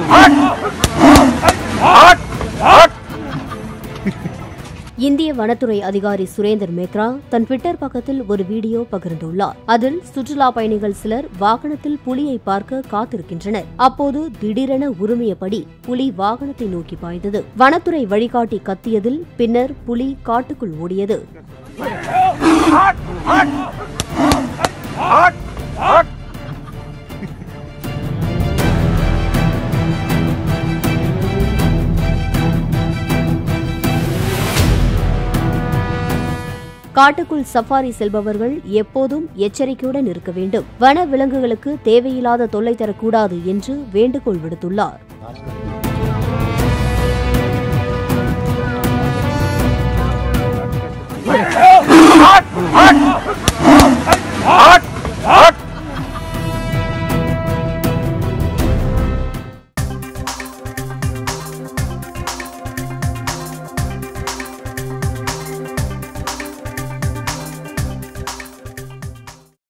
இந்திய வனத்துறை அதிகாரி சுரேந்தர் மேக்ரா தன் ட்விட்டர் பக்கத்தில் ஒரு வீடியோ பகிர்ந்துள்ளார் அதில் சுற்றுலா பயணிகள் சிலர் வாகனத்தில் புலியை பார்க்க காத்திருக்கின்றனர் அப்போது திடீரென உரிமையபடி புலி வாகனத்தை நோக்கி பாய்ந்தது வனத்துறை வழிகாட்டி கத்தியதில் பின்னர் புலி காட்டுக்குள் ஓடியது காட்டுக்குள் சஃபாரி செல்பவர்கள் எப்போதும் எச்சரிக்கையுடன் இருக்க வேண்டும் வன விலங்குகளுக்கு தேவையில்லாத தொல்லை தரக்கூடாது என்று வேண்டுகோள் விடுத்துள்ளார் Hot! Hot!